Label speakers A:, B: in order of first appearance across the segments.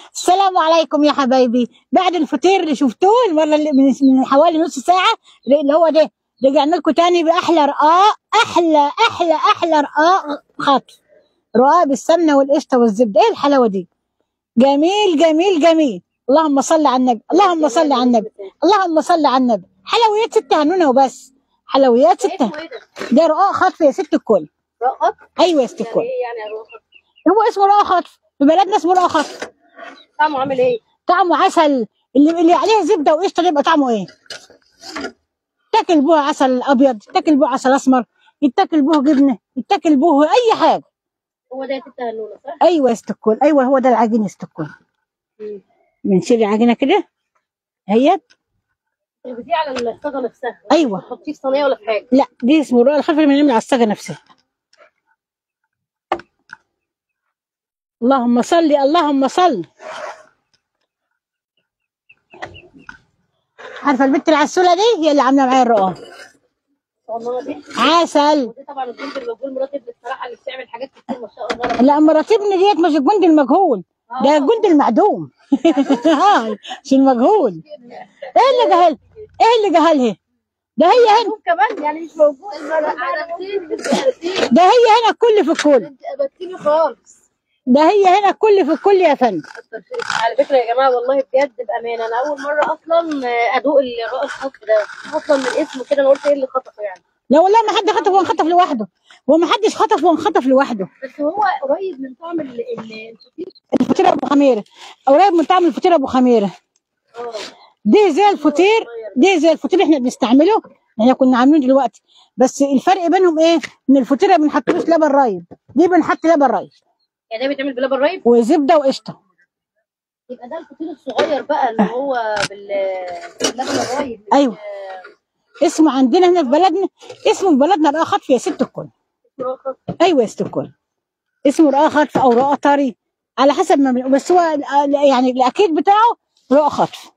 A: السلام عليكم يا حبايبي بعد الفطير اللي شفتوه المره اللي من من حوالي نص ساعه اللي هو ده رجعنا لكم تاني باحلى رقاق احلى احلى احلى رقاق خطف رقاق بالسمنه والقشطه والزبده ايه الحلاوه دي جميل جميل جميل اللهم صل على النبي اللهم صل على النبي اللهم صل على النبي حلويات ست هنونه وبس حلويات ست
B: اسمه ايه ده؟
A: ده رقاق خطف يا ست الكل
B: رقط؟
A: ايوه يا ست
B: يعني
A: الكل
B: ايه يعني رقط؟
A: هو اسمه رقاق خطف في بلدنا اسمه رقاق خطف
B: طعمه عامل ايه؟
A: طعمه عسل اللي اللي عليه زبده وقشطه ده يبقى طعمه ايه؟ تاكل بوه عسل ابيض تاكل بوه عسل اسمر يتاكل بوه جبنه يتاكل بوه اي حاجه
B: هو ده يا ست هنونه صح؟
A: ايوه يا ست الكل ايوه هو ده العجين يا ست الكل
B: مم.
A: بنشيل العجينه كده هي
B: اللي دي على الصاجه نفسها
A: ايوه
B: تحطيه في صينيه ولا في حاجه
A: لا دي اسمه رقاق الخلف اللي بنعمل على الصاجه نفسها اللهم صل اللهم صل عارفه البنت العسوله دي هي اللي عامله معايا الرقاق
B: والله دي
A: عسل
B: ودي طبعا البنت المجهول مرات ابني الصراحه اللي بتعمل حاجات كتير ما شاء الله
A: لا مراتبني ديت مش الجندي المجهول ده الجندي المعدوم اه مش المجهول ايه اللي جهل ايه اللي جهلها ده هي هنا
B: موجود كمان يعني مش موجود عرفتيني انت عرفتيني
A: ده هي هنا الكل في الكل
B: انت قبلتيني خالص
A: ده هي هنا الكل في الكل يا فندم
B: كتر خيرك. على فكره يا جماعه والله بجد بامانه انا اول مره اصلا ادوق الرقاق الخطف ده اصلا من اسمه كده انا قلت ايه اللي خطفه يعني
A: لا والله ما حد خطف وانخطف لوحده وما حدش خطف وانخطف لوحده
B: بس هو قريب من طعم ال- ال- الفطير
A: الفطيره ابو خميره قريب من طعم الفطيره ابو خميره
B: اه
A: دي زي الفطير دي زي الفطير احنا بنستعمله احنا كنا عاملينه دلوقتي بس الفرق بينهم ايه ان الفطيره ما بنحطلوش لبن رايب دي بنحط لبن رايب
B: يعني ده بيتعمل بلبن رايب
A: وزبده وقشطه
B: يبقى ده الفطير الصغير بقى اللي هو بال- باللبن الرايب
A: أيوة. اسمه عندنا هنا في بلدنا اسمه في بلدنا رقاق خطف يا ست الكل
B: مرخص
A: ايوه يا ست الكل اسمه رقاق خطف او رقاق طري على حسب ما بن- بس هو ال- يعني الاكيد بتاعه رقاق خطف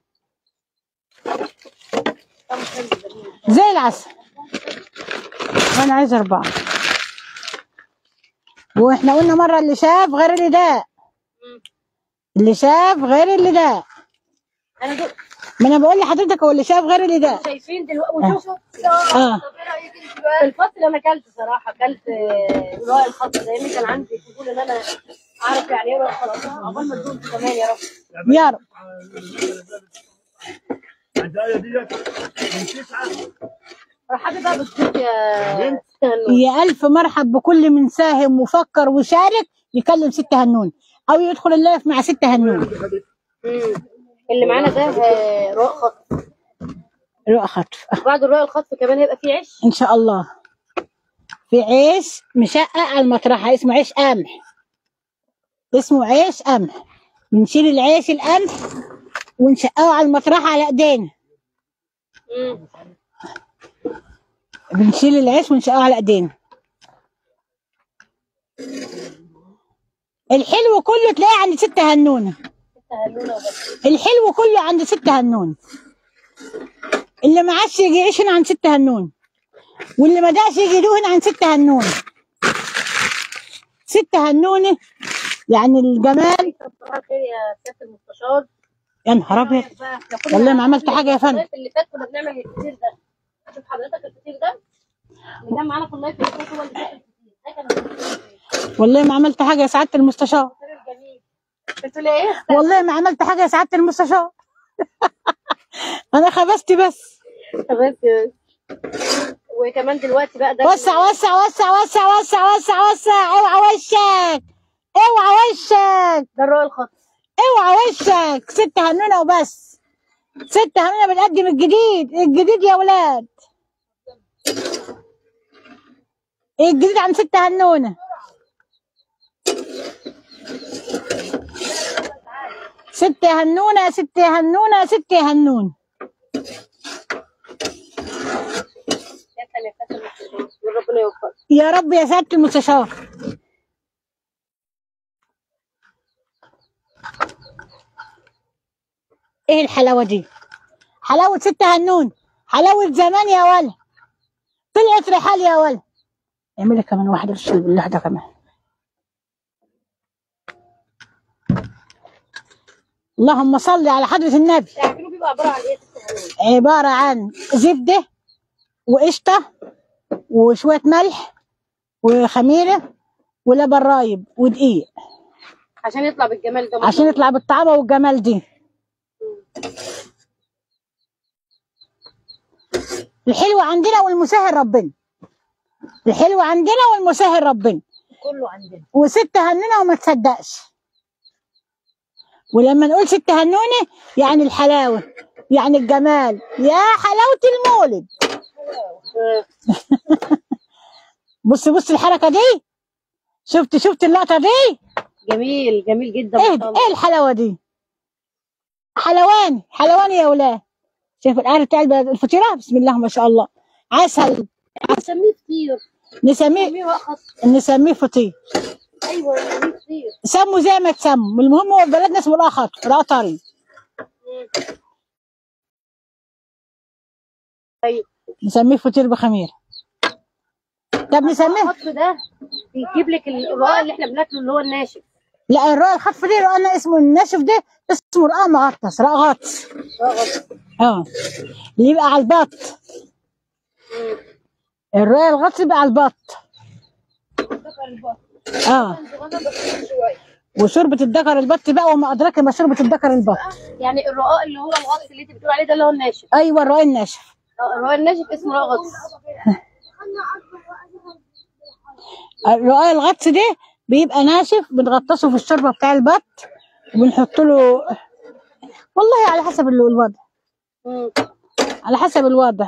B: طعمه حلو جميل
A: زي العسل انا عايزه اربعه واحنا قلنا مره اللي شاف غير اللي داق
B: مم.
A: اللي شاف غير اللي داق
B: انا دول
A: ما انا بقول لحضرتك هو اللي شاف غير اللي داق
B: شايفين دلوقتي وشوفوا
A: اه
B: طب ايه رايك انت بقى في الفصل انا اكلت صراحه اكلت آه، رقاق الخط لان كان عندي فضول ان انا اعرف يعني ايه رقاق الخط عقبال ما تدوم كمان يا رب
A: يا رب
C: العدايه ديت من تسعه
B: مرحبا بقى بالضيف يا ست هنون
A: يا الف مرحب بكل من ساهم وفكر وشارك يكلم ست هنون او يدخل اللايف مع ست هنون
B: مم. اللي معانا ده آه، رقاق خط
A: رقاق خطف
B: بعد الرقاق الخط كمان هيبقى فيه عيش
A: ان شاء الله في عيش مشقق على المطرحه اسمه عيش قمح اسمه عيش قمح بنشيل العيش القمح ونشققه على المطرحه على ايدينا
B: مم.
A: بنشيل العيش ونشققه على ايدينا الحلو كله تلاقيه عند ست هنونه
B: ست هنونه وبس
A: الحلو كله عند ست هنون اللي ما عادش يجي يعيش هنا عند ست هنون واللي ما داش يجي يدوق هنا عند ست هنون ست هنونه يعني الجمال
B: صباح الخير يا سياده المستشار
A: يا نهار ابيض
B: بقى احنا كنا
A: والله ما عملت حاجه يا فندم
B: اللايف اللي فات كنا بنعمل الفطير ده شوف حضرتك الفطير ده اللي كان معانا في اللايف اللي فات هو اللي فات الفطير ده كان الفطير
A: والله ما عملت حاجه يا سعاده المستشار
B: الجميل بتقول ايه؟
A: والله ما عملت حاجه يا سعاده المستشار انا خبزت بس
B: بس وكمان دلوقتي بقى ده
A: وسع وسع وسع وسع وسع وسع وسع اوعى وشك اوعى وشك
B: ده الرقاق الخط
A: اوعى وشك ست هنونه وبس ست هنونه بنقدم الجديد الجديد يا ولاد الجديد عن ست هنونه ست هنونه ست هنونه ست هنون
B: شكرا يا سياده المستشار وربنا يوفقك
A: يا رب يا سعاده المستشار ايه الحلاوه دي حلاوه ست هنون حلاوه زمان يا ولا طلعت رحال يا ولا اعمل لي كمان واحده بس بالله ده كمان اللهم صل على حضرة النبي
B: تعرفين بيبقى عباره عن ايه ست هنون؟
A: عبارة عن زبدة وقشطة وشوية ملح وخميرة ولبن رايب ودقيق
B: عشان يطلع بالجمال ده
A: عشان يطلع بالطعامة والجمال دي الحلو عندنا والمسهل ربنا الحلو عندنا والمسهل ربنا
B: كله عندنا
A: وست هنونة وما تصدقش ولما نقول ست هنونة يعني الحلاوة يعني الجمال يا حلاوة المولد
B: آه.
A: بص بص الحركة دي شفت شفت اللقطة دي
B: جميل جميل جدا
A: ايه
B: ما
A: ده؟
B: شاء الله.
A: ايه الحلاوة دي حلواني حلواني يا ولاد شايف القعر بتاع الب- الفطيرة بسم الله ما شاء الله عسل
B: نسميه فطير
A: نسميه
B: نسميه وقص
A: نسميه فطير
B: ايوه نسميه فطير
A: سموا زي ما تسموا المهم هو في بلدنا اسمه الآخر القطري
B: طيب
A: نسميه فطير بخمير طب نسميه
B: الخط ده بيجيب لك الرقاق اللي احنا بناكله اللي هو الناشف
A: لا الرقاق الخطف دي رقاقنا اسمه الناشف ده اسمه رقاق مغطس رقاق غطس
B: رغد.
A: اه اللي يبقى على البط
B: مم.
A: الرقاق الغطس يبقى على البط اه وشوربة الدكر البط بقى وما أدراك ما شوربة الدكر البط
B: يعني الرقاق اللي هو الغطس اللي انت بتقول عليه ده اللي هو الناشف
A: أيوة الرقاق الناشف
B: آه، الرقاق الناشف اسمه رقاق غطس
A: الرقاق الغطس ده بيبقى ناشف بنغطسه في الشوربة بتاع البط وبنحط له والله على حسب ال- الوضع
B: مم.
A: على حسب الوضع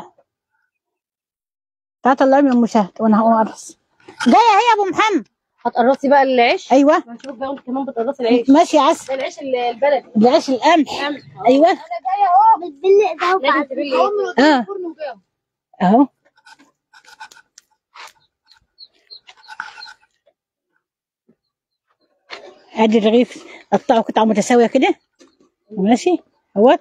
A: تعال طلعي من المشاهد وانا هقوم ارقص جايه هي يا ابو محمد
B: هتقرصي بقى العيش
A: ايوه
B: هنشوف بقى انت كمان بتقرصي العيش
A: ماشي عسل
B: ده العيش ال- البلدي
A: العيش القمح
B: قمح.
A: ايوه
B: انا جايه اهو بتبلق ده لازم تبلي
A: اه اهو ادي الرغيف قطعه قطع متساويه كده ماشي اهو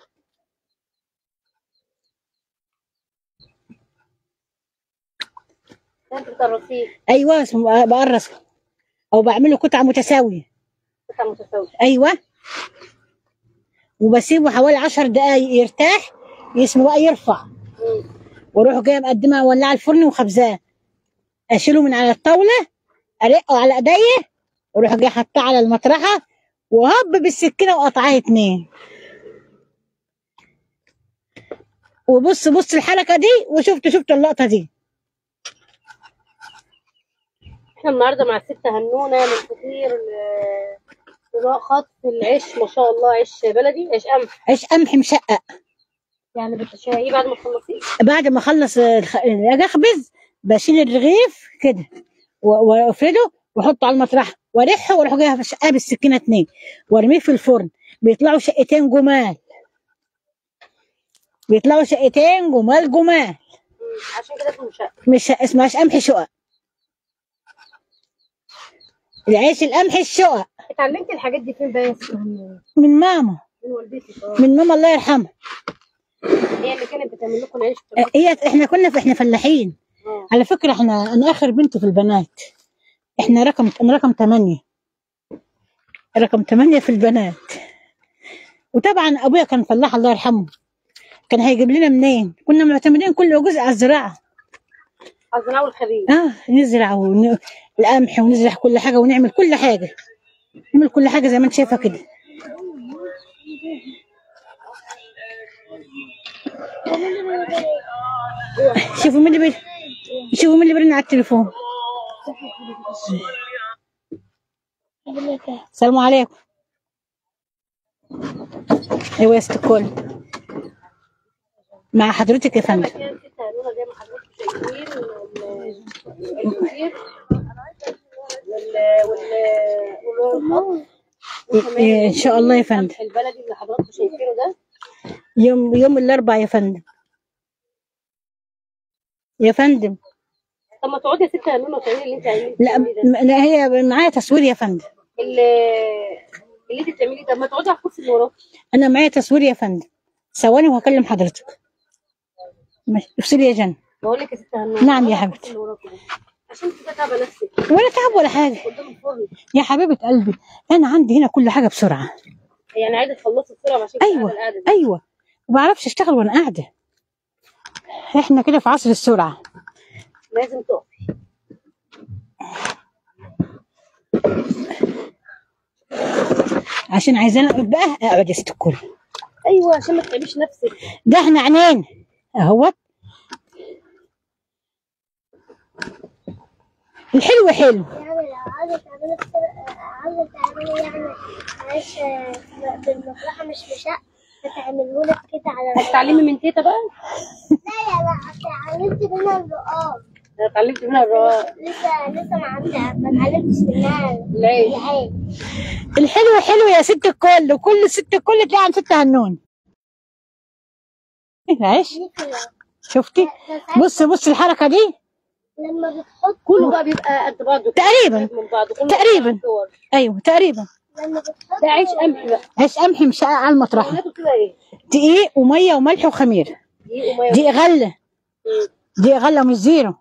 B: انت بتقرصيه
A: ايوه اسمه بقرص او بعمله قطع متساويه
B: قطع متساويه
A: ايوه وبسيبه حوالي عشر دقايق يرتاح اسمه بقى يرفع
B: مم.
A: واروح جايه مقدمها ولعه الفرن وخبزاه اشيله من على الطاوله ارقه على ايديا واروح جايه حطاه على المطرحه وهب بالسكينه وقطعها اتنين وبص بص الحركه دي وشفت شفت اللقطه دي
B: احنا النهارده مع الست هنونه من فطير ل- لرقاق خط العيش ما شاء الله عيش بلدي عيش قمح
A: عيش قمح مشقق
B: يعني بتشهيه بعد ما تخلصيه
A: بعد ما اخلص الخ- اجي اخبز بشيل الرغيف كده و- وافرده واحطه على المطرحه وارحه واروح جايه شقاه بالسكينه اتنين وارميه في الفرن بيطلعوا شقتين جمال بيطلعوا شقتين جمال جمال
B: مم. عشان كده اسمه مشقق
A: مش اسمهاش قمح شقق العيش القمح الشقق
B: اتعلمتي الحاجات دي فين بقى يا ست هنونه؟
A: من ماما
B: من والدتك اه
A: من ماما الله يرحمها
B: هي اللي كانت بتعمل لكم العيش
A: آه، هي احنا كنا في احنا فلاحين
B: اه
A: على فكره احنا انا اخر بنت في البنات احنا رقم انا رقم ثمانية رقم ثمانية في البنات وطبعا ابويا كان فلاح الله يرحمه كان هيجيب لنا منين كنا معتمدين كل جزء على الزراعه
B: الزراعه والخبيز
A: اه نزرع ون... القمح ونزرع كل حاجه ونعمل كل حاجه نعمل كل حاجه زي ما انت شايفه كده شوفوا مين اللي بي... شوفوا مين اللي بيرن على التليفون السلام عليكم ايوه يا ست الكل مع حضرتك يا فندم
B: كانت ست هنونه زي ما حضرتك شايفين وال- الفطير وال وال والخط
A: إيه، ان شاء الله يا فندم
B: القمح البلدي اللي حضراتكم شايفينه ده
A: يوم يوم الاربعاء يا فندم يا فندم
B: طب ما تقعدي يا ست هنونه وتعملي اللي انت عايزاه
A: لا م- لا هي معايا تصوير يا فندم
B: اللي اللي انت بتعمليه ده ما تقعدي على الكرسي اللي وراك
A: انا معايا تصوير يا فندم ثواني وهكلم حضرتك ماشي افصلي يا جنى
B: بقول لك يا ست هنونه
A: نعم يا
B: اقعدي على
A: حبيبتي.
B: الكرسي اللي وراك ده. عشان كده تعبه نفسك
A: ولا تعب ولا حاجه
B: قدام الفرن
A: يا حبيبه قلبي انا عندي هنا كل حاجه بسرعه
B: يعني عايزه تخلصي بسرعه عشان كده
A: ايوه
B: قاعدة القعدة دي.
A: ايوه ما بعرفش اشتغل وانا قاعده احنا كده في عصر السرعه
B: لازم تقفي
A: عشان عايزانا اقعد بقى اقعد يا ست الكل
B: ايوه عشان ما تتعبيش نفسك
A: ده احنا عينين اهوت الحلو حلو
D: يعني لو عاوزة تعملي بسرعة عاوزة تعملي يعني معلش بالمطرحة مش مشق فتعملهولك كده على
B: هتتعلمي من تيتا بقى
D: لا يا لا اتعلمت منها الرقاق
B: انا اتعلمت منها الرقاق
D: لسه لسه ما عملت ما اتعلمتش منها
B: العيش
D: العيش
A: الحلو حلو يا ست الكل وكل ست الكل تلاقي عند ست هنون عيش
D: دي كده.
A: شفتي بص بص الحركه دي
D: لما بتحط
B: كله بقى بيبقى قد بعضه
A: تقريبا
B: من بعض كله
A: تقريبا.
B: بيبقى صور.
A: ايوه تقريبا
D: لما بتحط
B: ده عيش قمح بقى
A: عيش قمح مش على المطرحه
B: مكوناته كده ايه
A: دقيق وميه وملح وخميره
B: دي وميه
A: دي غله
B: مم.
A: دي غله مش زيرو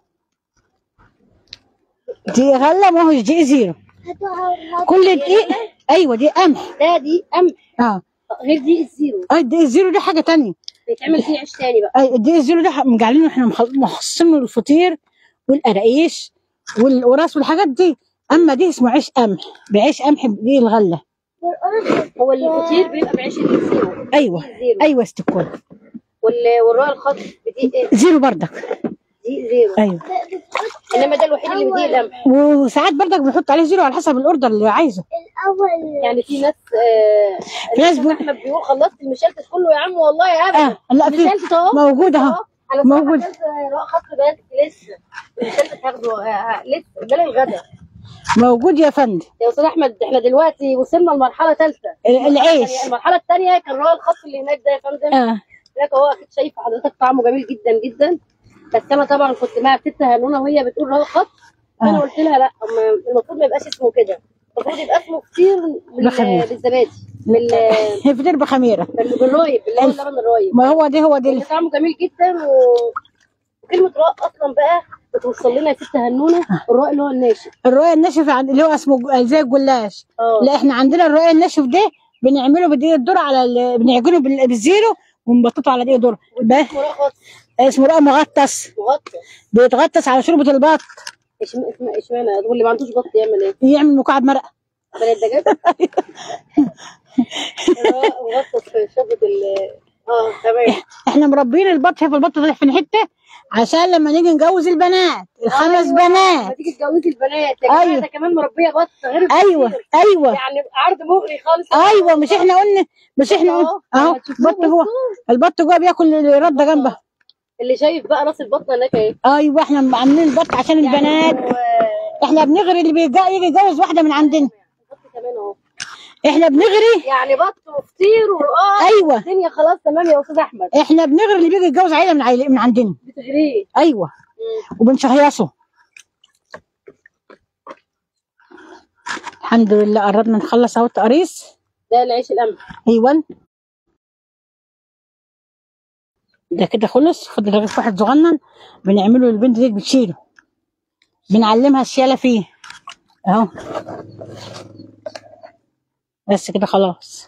A: دي غله ما هوش دقيق زيرو
D: هاتوا هاتوا
A: كل دقيق ايوه دي قمح
B: ده دي قمح
A: اه
B: غير دي الزيرو
A: اي الدقيق الزيرو دي حاجه تانية
B: بيتعمل فيه عيش تاني بقى
A: اي الدقيق الزيرو ده مجعلينه احنا مخ- مخصصينه للفطير والقراقيش والقراص والحاجات دي اما دي اسمه عيش قمح بعيش قمح بدقيق الغله
D: والقرص
B: هو الفطير بيبقى بعيش الزيرو
A: ايوه
B: زيرو
A: ايوه يا ست الكل
B: وال- والرقاق الخط بدي ايه
A: زيرو بردك
B: دي زيرو
A: ايوه
D: بتحط
B: انما ده الوحيد اللي بدي القمح
A: وساعات بردك بنحط عليه زيرو على حسب الاوردر اللي عايزه
D: الأول
B: يعني في ناس آه
A: في ناس
B: الأستاذ
A: بيقول-
B: احمد بيقول خلصت المشلتت كله يا عم والله يا ابدا
A: اه لا في
B: المشلتت اهو
A: موجود اهو
B: أهو. انا
A: موجود.
B: موجود رقاق خط بس لسه المشلتت هاخده آه، آه، لسه ده للغدا
A: موجود يا فندم
B: يا استاذ احمد احنا دلوقتي وصلنا لمرحله ثالثه
A: ال- العيش
B: المرحله الثانيه كان رقاق الخط اللي هناك ده يا فندم
A: اه
B: هناك هو اكيد شايف حضرتك طعمه جميل جدا جدا بس انا طبعا كنت مع ست هنونه وهي بتقول رقاق خط فانا
A: آه.
B: قلت لها لا ما- المفروض ما يبقاش اسمه كده المفروض يبقى اسمه فطير بال-
A: بخمير.
B: بالزبادي بال-
A: فطير بخميره
B: بال- بالرايب اللي هو اللبن الرايب
A: ما هو ده هو ده
B: اللي طعمه جميل جدا و... وكلمة رقاق أصلا بقى بتوصل لنا يا ست هنونة الرقاق اللي هو الناشف
A: الرقاق الناشف عند- اللي هو اسمه ج- زي الجلاش
B: اه
A: لا احنا عندنا الرقاق الناشف ده بنعمله بدقيق الذره على ال... بنعجنه بال- بالزيرو ونبططه على دقيق الذره ده
B: اسمه رقاق خاص
A: اسمه رقاق مغطس
B: مغطى
A: بيتغطس على شوربه البط
B: اشم- اسم- اشمعنى واللي ما عندوش بط يعمل ايه؟
A: يعمل مكعب مرقه
B: بل الدجاج رقاق مغطى في شوربة ال اه تمام
A: احنا مربيين البط شايف البط طالع في حته عشان لما نيجي نجوز البنات الخمس
B: أيوة،
A: بنات
B: ما تيجي تجوزي البنات يا جماعة
A: أيوة.
B: ده كمان مربية بط غير
A: ايوه
B: الفطير.
A: ايوه
B: يعني عرض مغري خالص
A: ايوه مش احنا قلنا مش احنا قلنا
B: أهو،
A: اهو
B: هتشوفوه
A: بط جوه
B: بصوا.
A: البط جوه بياكل الرده جنبه
B: اللي شايف بقى راس البط هناك ايه
A: ايوه احنا عاملين البط عشان البنات
B: يعني و-
A: احنا بنغري اللي بيجا يجي يتجوز واحده من عندنا
B: بط كمان اهو
A: احنا بنغري
B: يعني بط وفطير ورقاق
A: ايوه
B: الدنيا خلاص تمام يا استاذ احمد
A: احنا بنغري اللي بيجي يتجوز عيله من عيله من عندنا
B: بتغريه
A: ايوه وبنشهيصه الحمد لله قربنا نخلص اهو التقريص
B: ده العيش القمح
A: ايوه ده كده خلص فاضل رغيف واحد صغنن بنعمله للبنت دي بتشيله بنعلمها الشيله فيه اهو بس كده خلاص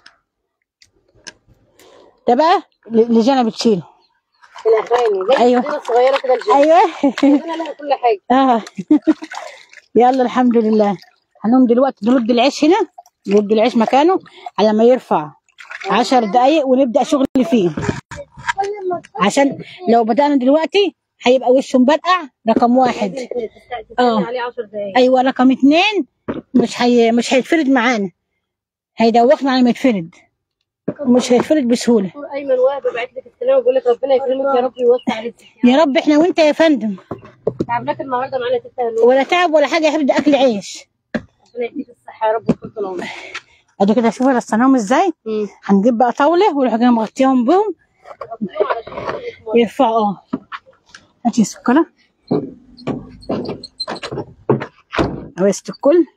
A: ده بقى ل- لجانا بتشيله
B: الاغاني زي
A: أيوة.
B: الفطيرة الصغيره كده الجيم
A: ايوه
B: انا لها كل حاجه
A: اه يلا الحمد لله هنقوم دلوقتي نرد العيش هنا نرد العيش مكانه على ما يرفع عشر دقايق ونبدأ شغل فيه
D: كل ما تحط
A: عشان لو بدأنا دلوقتي هيبقى وشه مبرقع رقم واحد
B: لازم تست-
A: آه.
B: تستني عليه 10 دقايق
A: ايوه رقم اتنين مش هي مش هيتفرد معانا هيدوخنا على ما يتفرد مش هيتفرد بسهولة
B: دكتور ايمن وهب بعت لك السلام وبيقول لك ربنا يكرمك يا رب ويوسع رزقك
A: يا رب احنا وانت يا فندم
B: تعبناك النهارده معانا ست هنوم
A: ولا تعب ولا حاجة يا حبيبي ده اكل عيش
B: ربنا يديك الصحه يا رب وطول العمر
A: ادي كده شوفوا رصناهم ازاي
B: امم
A: هنجيب بقى طاولة ونروح جاي مغطيهم بهم يرفعوا اه هاتي سكرة عويست الكل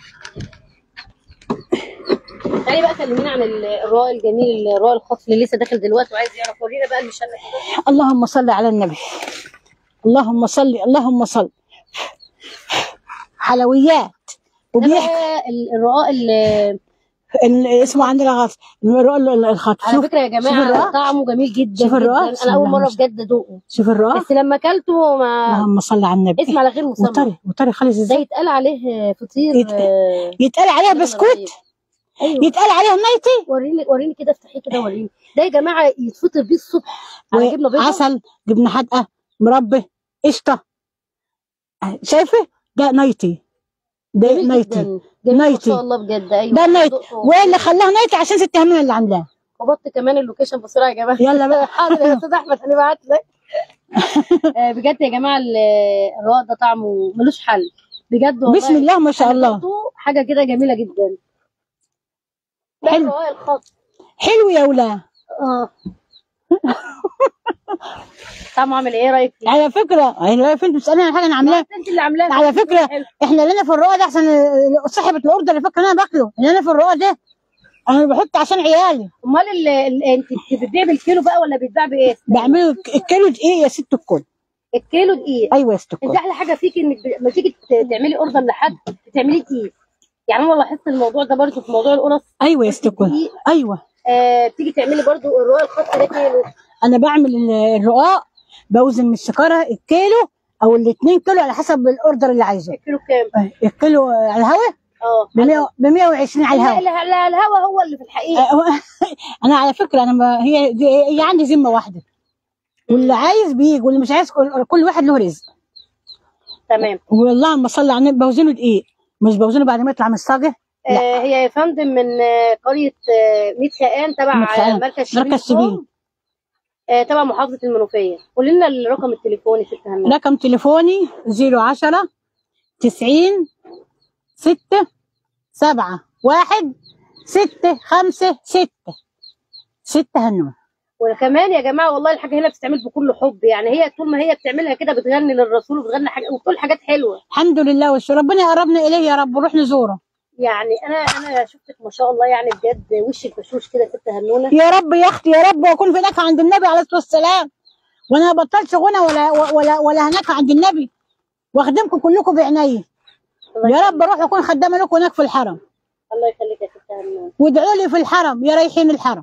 B: تعالي بقى كلمينا عن ال- الرائع الجميل الرائع الخاص اللي لسه داخل دلوقتي وعايز يعرف ورينا بقى المشلة كده
A: اللهم صل على النبي اللهم صل اللهم صل حلويات
B: ده
A: وبيحكي
B: بقى ال- الرقاق اللي
A: ال- اسمه عندنا غطس الرق- ال- ال- الخط
B: على
A: شوف
B: فكره يا
A: شوف
B: جماعه
A: الرق
B: طعمه جميل جدا
A: شوف الرق
B: جدا
A: بسم
B: انا اول
A: الله ما
B: مره
A: شاء
B: بجد ادوقه
A: شوف الرق
B: بس لما اكلته ما
A: اللهم صل على النبي
B: اسم على غير مسمى
A: وطري وطري خالص
B: ده
A: ازاي
B: يتقال عليه فطير
A: يت-
B: آه،
A: يتقال عليها
B: لبن
A: بسكوت
B: الرهيب. ايوه
A: يتقال عليها نايتي
B: وريني وريني كده افتحيه كده وريني ده يا جماعه يتفطر بيه الصبح على جبنه بيضاء
A: وعسل جبنه حادقه مربى قشطه شايفه ده نايتي ده
B: جميل
A: نايتي
B: جدا جميل ما
A: نايتي.
B: شاء الله بجد ايوه
A: ده نايتي
B: دقته.
A: واللي خلاها نايتي عشان ست همنا اللي عاملاها
B: وبط كمان اللوكيشن بسرعه يا جماعه
A: يلا بقى
B: حاضر يا استاذ احمد انا بعت لك آه، بجد يا جماعه ال- الرواق ده طعمه ملوش حل بجد والله
A: بسم الله ما شاء
B: أنا
A: الله
B: دقته حاجه كده جميله جدا ده
A: حلو.
B: الرواق الخاص
A: حلو يا ولا
B: اه طعمه عامل ايه رايك فيه؟
A: على فكره يعني فين بتسالني عن حاجه انا عاملاها
B: انت اللي عاملاه
A: على فكره
B: حلو.
A: احنا لنا في الرقاق ده احسن صاحبه الاوردر اللي فاكره انا باكله لنا في الرقاق ده انا بحط عشان عيالي
B: امال ال- ال- انت بتبيع بالكيلو بقى ولا بتباع بايه؟
A: بعمله ك- الكيلو دقيق يا ست الكل
B: الكيلو دقيق
A: ايوه يا ست
B: انت
A: الكل
B: احلى حاجه فيك انك ب- لما تيجي ت- تعملي اوردر لحد بتعملي دقيق يعني انا لاحظت الموضوع ده برضه في موضوع القرص
A: ايوه يا ست الكل
B: الدقيق
A: ايوه
B: آه بتيجي تعملي برضه الرواق الخاص ده كيلو
A: انا بعمل ال- الرقاق بوزن من السكره الكيلو او الاثنين كيلو على حسب الاوردر اللي عايزه
B: الكيلو كام؟
A: آه، الكيلو على الهوا
B: اه
A: ب 100 ب 120 على
B: لا
A: الهوا
B: لا لا الهوا هو اللي في الحقيقه
A: آه، انا على فكره انا ما هي دي هي عندي ذمه واحده واللي عايز بيجي واللي مش عايز كل, كل واحد له رزق
B: تمام
A: واللهم صل على النبي بوزنه دقيق مش بوزنه بعد ما يطلع من الصاجه لا.
B: آه هي يا فندم من آه، قريه آه، ميت خان تبع
A: ميت خان.
B: آه، مركز شبين
A: مركز شبين.
B: صوم. آه تبع محافظه المنوفيه قولي لنا الرقم التليفوني ست هنا
A: رقم تليفوني 010 90 6 7 1 6 5 6 6 هنوه
B: وكمان يا جماعه والله الحاجه هنا بتتعمل بكل حب يعني هي طول ما هي بتعملها كده بتغني للرسول وبتغني حاجة وبتقول حاجات حلوه
A: الحمد لله والشكر ربنا يقربنا اليه يا رب ونروح نزوره
B: يعني انا انا شفتك ما شاء الله يعني بجد وشك بشوش كده ست هنونه
A: يا رب يا اختي يا رب واكون في هناك عند النبي عليه الصلاه والسلام وانا بطلت غنى ولا ولا ولا هناك عند النبي واخدمكم كلكم بعيني
B: الله
A: يا رب اروح اكون خدامه لكم هناك في الحرم
B: الله يخليك يا ست هنونه
A: وادعوا لي في الحرم يا رايحين الحرم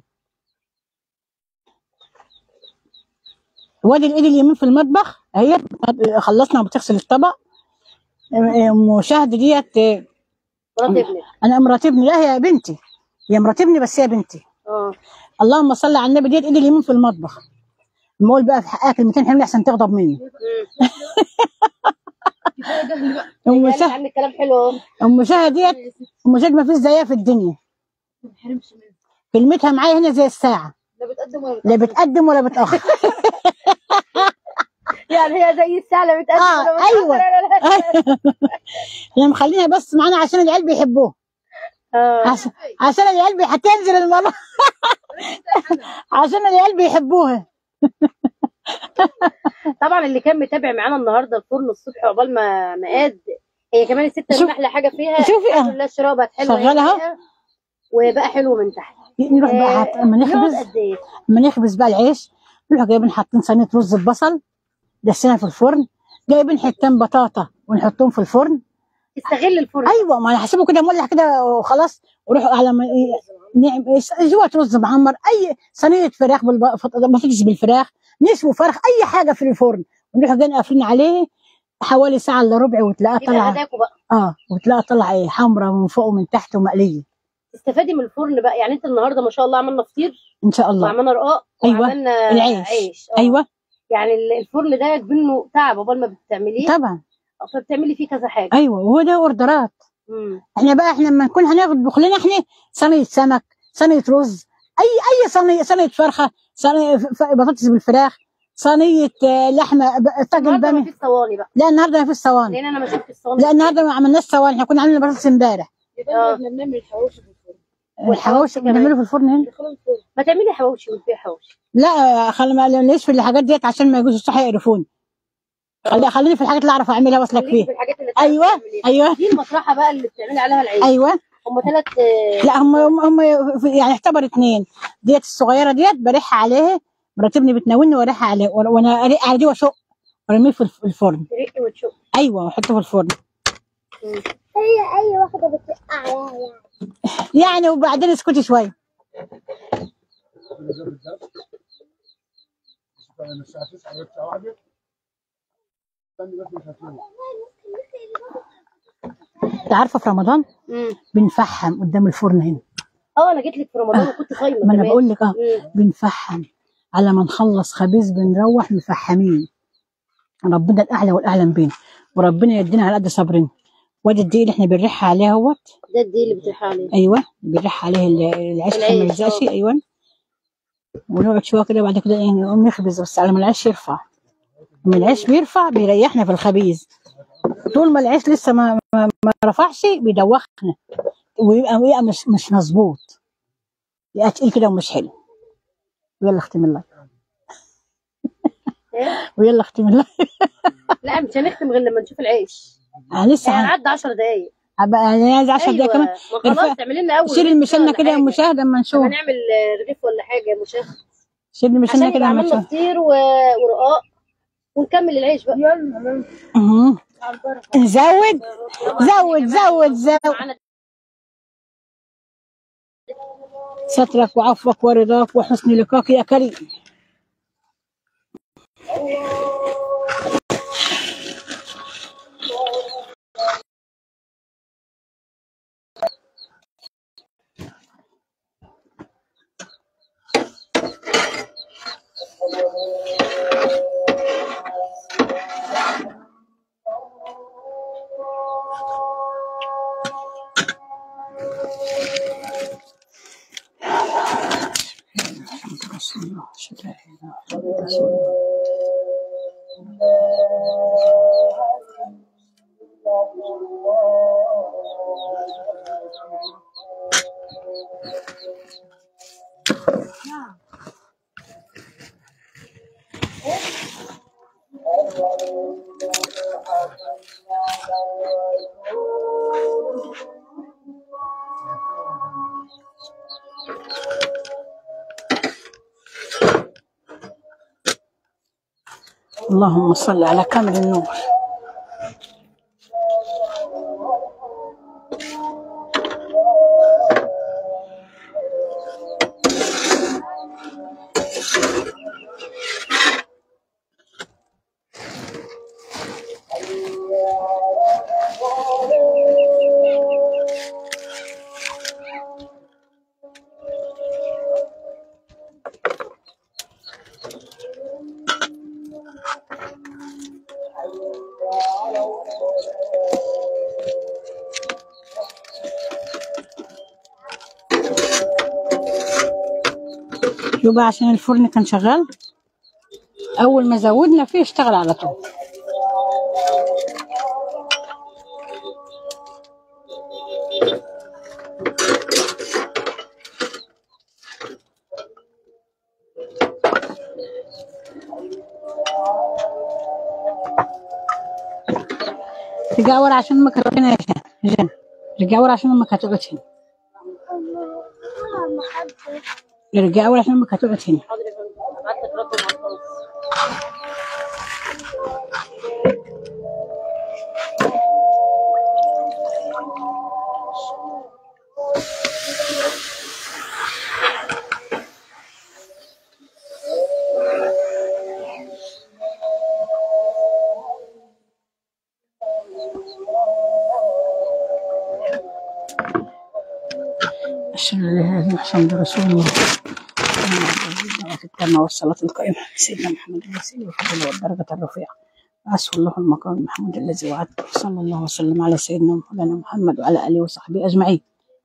A: وادي الايد اليمين في المطبخ اهي خلصنا بتغسل الطبق مشاهدة ديت
B: مرات ابنك
A: انا مرات ابني لا هي بنتي هي مرات ابني بس هي بنتي
B: اه
A: اللهم صل على النبي ديت ايد اليمين في المطبخ المول بقى في حقها كلمتين حلوين احسن تغضب مني ام
B: يعني
A: شهد
B: عنك كلام حلو اهو
A: ام شهد ديت ام شهد ما فيش زيها في الدنيا كلمتها معايا هنا زي الساعه
B: لا بتقدم ولا
A: لا بتقدم ولا بتاخر
B: يعني هي زي الساعه لا بتقدم
A: آه،
B: ولا بتأخر.
A: أيوة.
B: لا، لا، لا.
A: احنا مخلينها بس معانا عشان العيال بيحبوه
B: اه
A: عشان عشان العيال بي- هتنزل المرة عشان العيال بيحبوها
B: طبعا اللي كان متابع معانا النهارده الفرن الصبح عقبال ما ما قاد هي كمان الست
A: شوف-
B: اللي احلى حاجه فيها
A: شوفي
B: الحمد
A: اه.
B: لله الشراء بقت حلوه
A: شغالة اهو.
B: هي وبقى حلو من تحت
A: نروح بقى هت- اما
B: يقعد
A: نخبز
B: قد ايه؟
A: اما نخبز بقى العيش نروح جايبين حاطين صينية رز ببصل دسينها في الفرن جايبين حتتين بطاطا ونحطهم في الفرن
B: تستغل الفرن
A: ايوه ما انا هسيبه كده مولع كده وخلاص وروح على ما إيه، نعم جوه رز معمر اي صينيه فراخ بالب- فط- بطاطس بالفراخ نشوي فرخ اي حاجه في الفرن ونروح جايين قافلين عليه حوالي ساعه الا ربع وتلاقيها
B: يبقى
A: طالعه
B: غداكوا بقى
A: اه وتلاقيها طالعه ايه حمراء من فوق ومن تحت ومقليه
B: تستفادي من الفرن بقى يعني انت النهارده ما شاء الله عملنا فطير
A: ان شاء الله
B: وعملنا رقاق
A: أيوة.
B: وعملنا
A: العيش.
B: عيش آه.
A: ايوه
B: يعني ال- الفرن ده منه تعب قبل ما بتعمليه
A: طبعا
B: فبتعملي فيه كذا حاجه
A: ايوه وهو ده اوردرات
B: مم.
A: احنا بقى احنا لما نكون هناخد بخلنا احنا صينيه سمك صينيه رز اي اي صينيه صينيه فرخه صينيه ف- ف- بطاطس بالفراخ صينيه آه، لحمه ب- طاجن
B: النهارده ما
A: باميه
B: فيش صواني بقى
A: لا النهارده ما فيش صواني
B: لان انا ما شفت الصواني
A: لا النهارده ما عملناش صواني احنا كنا عاملين بطاطس امبارح
B: آه.
E: احنا بنعمل الحواوشي في الفرن
A: الحواوشي
B: كمان.
A: بنعمله في الفرن هنا
E: دخلوا الفرن
B: ما تعملي حواوشي وفيها حواوشي
A: لا آه، خلي ما ليش في الحاجات ديت عشان ما يجوز الصح يقرفوني خلي خليني في الحاجات اللي اعرف اعملها واسلك
B: خليكي
A: فيها
B: في الحاجات اللي
A: ايوه
B: تعمليها.
A: ايوه
B: دي المطرحه بقى اللي بتعملي عليها العيش
A: ايوه
B: هم ثلاث
A: لا هم هم هم يعني اعتبر اتنين ديت الصغيره ديت بريحها عليها مرات ابني بتناولني واريحها عليه وأنا- وانا اريح على دي واشق وارميه في الف- الفرن
B: ترقي وتشق
A: ايوه واحطه في الفرن
B: مم.
D: هي اي واحده بتوقع عليها يعني
A: يعني وبعدين اسكتي شويه
C: من الساعة 9 للساعة 1 استني بس مش هتنام
A: انت عارفه في رمضان
B: امم
A: بنفحم قدام الفرن هنا
B: اه انا جيت لك في رمضان وكنت صايمه
A: ما انا
B: كمان.
A: بقول لك اه
B: مم.
A: بنفحم على ما نخلص خبيز بنروح مفحمين ربنا الاعلى والاعلم بينا وربنا يدينا على قد صبرنا وادي الدقيق اللي احنا بنريح عليه اهوت
B: ده الدي اللي بتريح عليه
A: ايوه بنريح عليه ال- العيش عشان ما
B: العيش،
A: يلزقش
B: آه.
A: ايوه ونقعد شويه كده بعد كده ايه نقوم نخبز بس على ما العيش يرفع لما العيش بيرفع بيريحنا في الخبيز طول ما العيش لسه ما ما, ما رفعش بيدوخنا ويبقى ويبقى مش مش مظبوط يبقى تقيل كده ومش حلو ويلا اختم الله
B: إيه؟
A: ويلا اختم الله
B: لا مش هنختم غير لما نشوف العيش
A: انا لسه
B: يعني
A: هن-
B: هنعدي 10 دقايق
A: هبقى انا عايز 10 دقايق كمان
B: ما خلاص
A: ارفع-
B: تعملي لنا اول
A: شيل
B: رغيف
A: المشنه
B: ولا
A: كده يا
B: حاجة.
A: مشاهد اما نشوف
B: لما نعمل آه، رغيف ولا حاجه يا مشاهد
A: شيل المشنه
B: عشان
A: كده
B: يبقى
A: اما
B: عملنا
A: نشوف
B: فطير و... ورقاق ونكمل العيش بقى يلا
A: أهو. زود زود زود زود
B: معانا
A: سترك وعفوك ورضاك وحسن لقاك يا كريم رسول الله أشهد أن لا إله إلا الله رسول الله اللهم صل على كامل النور شو بقى عشان الفرن كان شغال اول ما زودنا فيه اشتغل على طول رجع ورا عشان امك هتقعد هنا يا جن جن رجع ورا عشان امك هتقعد هنا
D: ما حد
A: رجع ورا عشان امك هتقعد هنا
B: حاضر يا فندم هبعت لك رقم على الخاص
A: أشهد أن لا إله إلا الله محمد رسول الله الدعوة التامة والصلاة القائمة سيدنا محمد الوسيلة والفضل والدرجة الرفيعة أسأل الله المقام المحمود الذي وعدته صلى الله وسلم على سيدنا مولانا محمد وعلى آله وصحبه أجمعين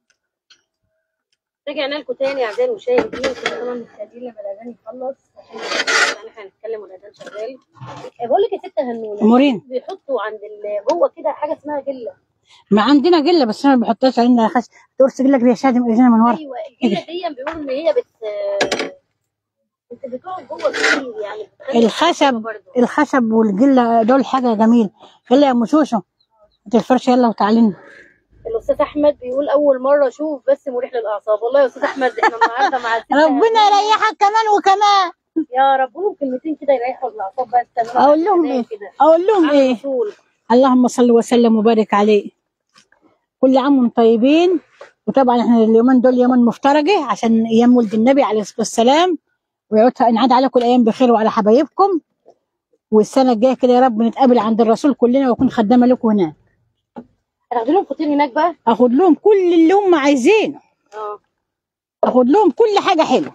B: رجعنا لكم تاني اعزائي المشاهدين كنا طبعا مستعدين لما الاذان يخلص عشان يعني احنا هنتكلم والاذان شغال آه، بقول لك يا ست هنونه
A: أمورين
B: بيحطوا عند ال- جوه كده حاجه اسمها جله
A: ما عندنا جلة بس أنا ما بحطهاش عندنا خش تقول جلك دي شادم إجينا من ورا
B: ايوه الجله دي بيقولوا ان هي بت بت- بتقعد جوه كتير يعني بتخلي
A: الخشب
B: برضه
A: الخشب والجلة دول حاجة جميلة يلا يا أم شوشو هات الفرشة يلا وتعالي لنا.
B: الاستاذ احمد بيقول اول مره اشوف بس مريح للاعصاب والله يا استاذ احمد احنا النهارده مع الست
A: ربنا
B: هنونه.
A: يريحك كمان وكمان
B: يا رب قولوا كلمتين كده يريحوا الاعصاب بس تمام
A: أقول لهم إيه
B: كده
A: أقول لهم
B: على
A: إيه
B: الرسول
A: اللهم صل وسلم وبارك عليه كل عام وانتم طيبين وطبعا احنا اليومين دول يومين مفترجه عشان ايام ولد النبي عليه الصلاه والسلام ويعود ينعاد عليكم الايام بخير وعلى حبايبكم والسنه الجايه كده يا رب نتقابل عند الرسول كلنا واكون خدامه لكم هناك
B: هتاخد لهم فطير هناك بقى
A: اخد لهم كل اللي هم عايزينه
B: اه
A: اخد لهم كل حاجه حلوه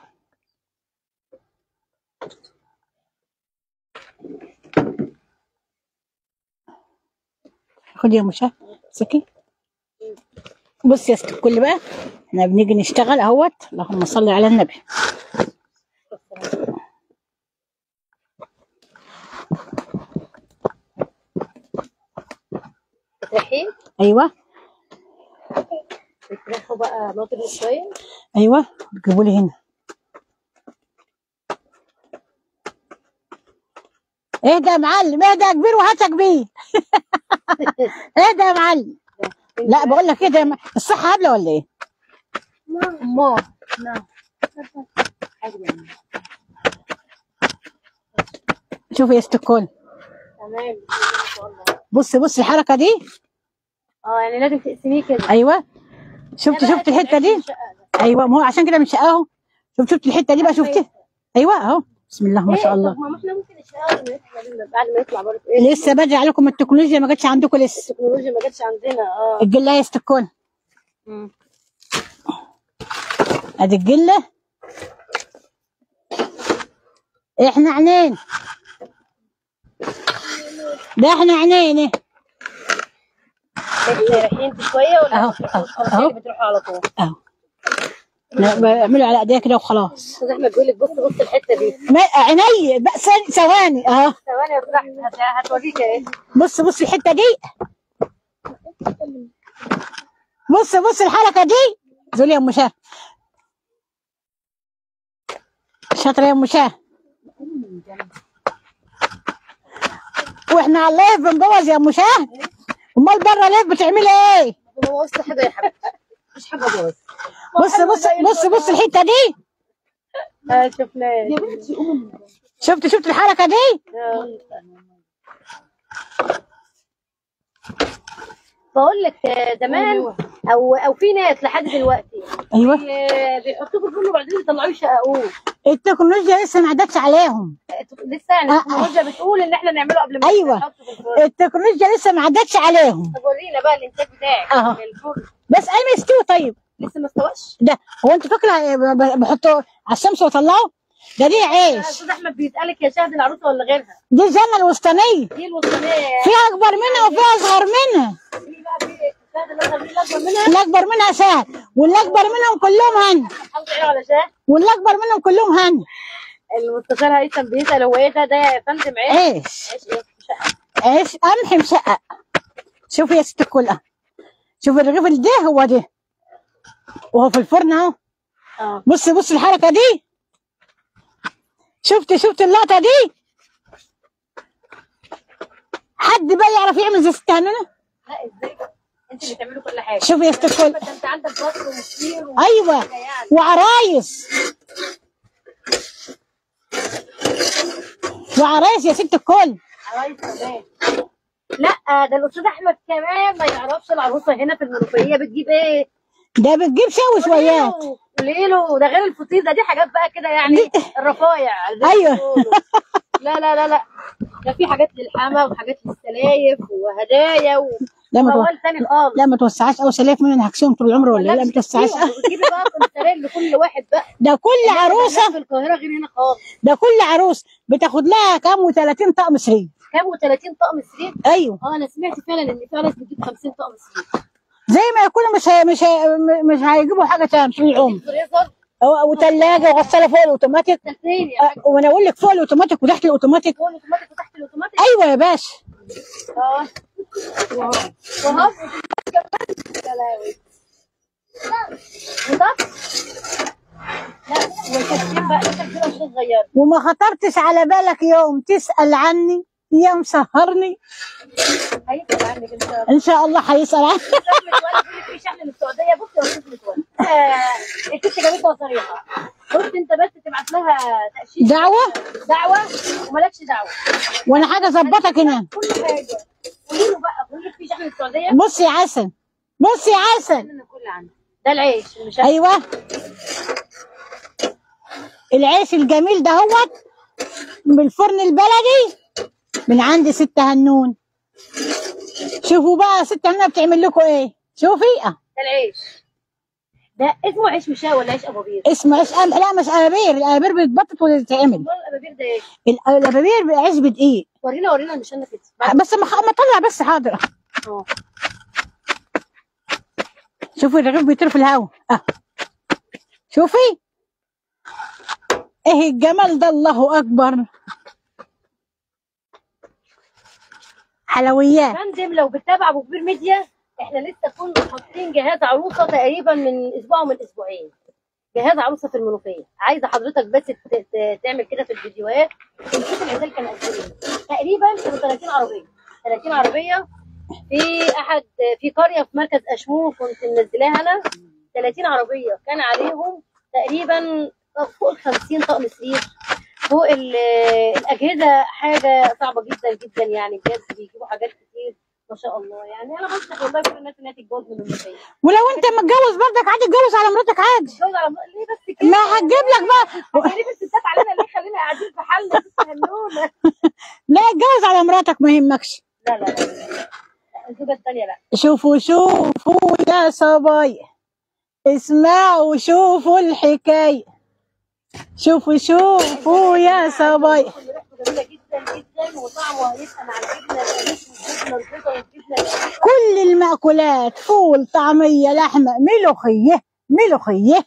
A: خد يا مشا سكي بص يا ست الكل بقى احنا بنيجي نشتغل اهوت اللهم صل على النبي
B: بتريحين
A: ايوه
B: بتريحوا بقى ناطر شويه
A: ايوه جيبوا لي هنا اهدى يا معلم اهدى يا كبير وهات يا كبير اهدى يا معلم لا بقول لك كده الصحه هبله ولا ايه؟
B: ما نعم
A: شوفي يا ست الكل
B: تمام ما شاء الله
A: بص بص الحركه دي
B: اه يعني لازم تقسميه كده
A: ايوه شفت شفت الحته دي ايوه ما هو عشان كده مش اهو شفت شفت الحته دي بقى شفتي ايوه اهو بسم الله ما شاء الله
B: ما احنا ممكن نشتغل بعد ما يطلع برضه ايه
A: لسه بدري عليكم التكنولوجيا ما جاتش عندكم لسه
B: التكنولوجيا ما جاتش عندنا اه
A: الجله يا ست الكل
B: مم.
A: ادي الجله احنا عنين ده احنا عنين إيه.
B: انت رايحين شويه ولا
A: أهو،
B: ما بتروحوش؟
A: أهو،
B: خلاص
A: أهو.
B: يعني بتروحوا على طول
A: اهو لا، بعمله على ايديا كده وخلاص
B: استاذ احمد بيقول لك بص بص الحته دي
A: ما عيني بقى ثاني- ثواني اهو
B: ثواني يا استاذ احمد هت- هتوريك ايه
A: بص بص الحته دي بص بص الحركه دي زول يا ام شاه شاطره يا ام شاه واحنا على اللايف بنبوظ يا ام شاه امال بره لايف بتعملي ايه
B: ما بوظت حاجه يا حبيبتي مفيش حاجه باظت
A: بص بص بص بص الحته دي
B: اه شفناه
A: شفت شفت الحركه دي
B: آه. بقول لك آه، زمان او او في ناس لحد دلوقتي
A: ايوه
B: آه، بيحطوه في الفرن وبعدين يطلعوه يشققوه
A: التكنولوجيا لسه ما عدتش عليهم
B: لسه يعني
A: آه، آه.
B: التكنولوجيا بتقول ان احنا نعمله قبل ما
A: أيوة.
B: نحطه في الفرن
A: التكنولوجيا لسه ما عدتش عليهم
B: طب ورينا بقى الانتاج بتاعك
A: أهو.
B: من الفرن
A: بس انا يستوي طيب
B: لسه ما استواش
A: ده هو انت فاكره ب- ب- بحطه على الشمس واطلعه ده دي
B: يا
A: عيش
B: استاذ احمد بيسالك يا شاهد العروسه ولا غيرها
A: دي الجنه الوسطانيه
B: دي الوسطانيه
A: في اكبر منها وفي اصغر منها
B: في بقى في شاهد الاصغر دي الاكبر منها
A: اللي اكبر منها سهل واللي اكبر منهم كلهم هن
B: حافظ عينه على شاهد
A: واللي اكبر منهم كلهم هن
B: المستشار هيثم بيسال هو ايه ده ده يا فندم عيش
A: عيش
B: عيش ايه شقة.
A: عيش قمح مشقق شوفي يا ست الكل اه شوفي الرغيف اللي ده هو ده وهو في الفرن اهو
B: اه
A: بصي بصي الحركه دي شفت شفت اللقطه دي حد بقى يعرف يعمل زي ست هنونه
B: لا ازاي انت اللي تعملوا كل حاجه
A: شوفي يا ست الكل
B: ده انت عندك بصر ومسير و...
A: ايوه
B: يعني
A: وعرايس وعرايس يا ست الكل
B: عرايس كمان لا ده الاستاذ احمد كمان ما يعرفش العروسه هنا في المنوفيه بتجيب ايه
A: ده بتجيب شوي شويات
B: ليلو ده غير الفطير ده دي حاجات بقى كده يعني الرفايع زي ما
A: أيوة.
B: بيقولوا. لا لا لا لا ده في حاجات للحما وحاجات للسلايف وهدايا
A: لا ما تو...
B: وموال تاني خالص
A: لا ما توسعاش او سلاف من انا هكسيهم طول العمر ولا إيه؟ لا ما توسعاش
B: وتجيبي بقى كونتريل لكل واحد بقى
A: ده كل عروسه
B: في القاهره غير هنا خالص
A: ده كل عروس بتاخد لها كام و30 طقم سرير
B: كام و30 طقم سرير
A: ايوه
B: اه انا سمعت فعلا ان في ناس بتجيب 50 طقم سرير
A: زي ما يكونوا مش هي مش هي مش هيجيبوا حاجه تاني طول العمر
B: فريزر
A: أو- وثلاجه وغساله فوق الاوتوماتيك
B: تلفين يا
A: أه، وانا اقول لك فوق الاوتوماتيك وتحت الاوتوماتيك
B: فوق الاوتوماتيك وتحت الاوتوماتيك
A: ايوه يا باشا
B: اه وهو وهو يا لهوي وطب لا والكشكين بقى الكشكين مش صغير
A: وما خطرتش على بالك يوم تسال عني يا مسهرني
B: هيسأل عنك انت
A: ان شاء الله هيسال عني
B: متولد بيقول لك في شحن من السعوديه بص يا استاذ متولد آه، الست جابتها صريحه بص انت بس تبعت لها تاشيره
A: دعوه
B: دعوه ومالكش دعوه
A: وانا حاجه اظبطك هنا
B: كل حاجه قولي له بقى قولي له في شحن من السعوديه
A: بص يا عسل بص يا عسل
B: انا كل عندي ده العيش المشكل
A: ايوه العيش الجميل ده هو بالفرن البلدي من عند ست هنون شوفوا بقى ست هنون بتعمل لكم ايه شوفي اه
B: ده العيش ده اسمه عيش مشاوي ولا عيش ابابير؟
A: اسمه عيش أم... لا مش ابابير الابابير بتتبطط وتتعمل
B: امال الابابير ده ايه؟
A: ال- الابابير عيش بدقيق
B: ورينا ورينا المشنة كده
A: بس ما ما طلع بس حاضر
B: اه
A: شوفي الرغيف بيطير في الهواء اه شوفي ايه الجمال ده الله اكبر حلويات
B: فندم لو بتتابع ابو كبير ميديا احنا لسه كنا حاطين جهاز عروسه تقريبا من اسبوع ومن اسبوعين جهاز عروسه في المنوفيه عايزه حضرتك بس ت- ت- تعمل كده في الفيديوهات ونشوف العزال كان قد ايه تقريبا كانوا 30 عربيه 30 عربيه في احد في قريه في مركز اشمون كنت منزلاها انا 30 عربيه كان عليهم تقريبا فوق ال 50 طقم سرير فوق ال- الاجهزه حاجه صعبه جدا جدا يعني بجد بيجيبوا حاجات كتير ما شاء الله يعني انا بنصح والله كل الناس انها تتجوز من المنوفيه
A: ولو انت متجوز برضك عادي اتجوز على مراتك عادي
B: تتجوز على ليه بس كده
A: ما هتجيب لك بقى
B: ليه الستات علينا ليه خلينا قاعدين في حالنا تستهنونا
A: لا اتجوز على مراتك ما يهمكش
B: لا لا لا لا الزوجه الثانيه لا
A: شوفوا شوفوا يا صبايا اسمعوا شوفوا الحكاية شوفوا شوفوا يا صبايا
B: ريحته جميله جدا جدا وطعمه هيبقى مع الجبنه القريش والجبنه البيضاء والجبنه القريش.
A: كل المأكولات فول طعمية لحمة ملوخية ملوخية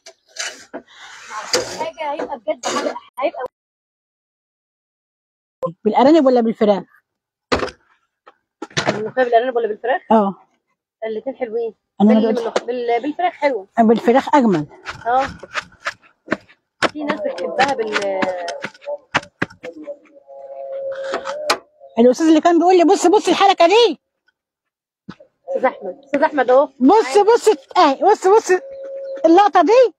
B: حاجه هيبقى بجد حاجه هيبقى
A: بالأرانب ولا بالفراخ
B: الملوخيه بالارانب ولا بالفراخ
A: اه
B: الاثنين حلوين
A: أنا
B: بال-
A: بدأت-
B: بالملوخ- بال- بالفراخ حلوه
A: بالفراخ أجمل
B: اه في ناس بتحبها بال
A: الأستاذ اللي كان بيقول لي بص بص الحركة دي
B: استاذ احمد استاذ احمد اهو
A: بص بص اهي بص بص اللقطة دي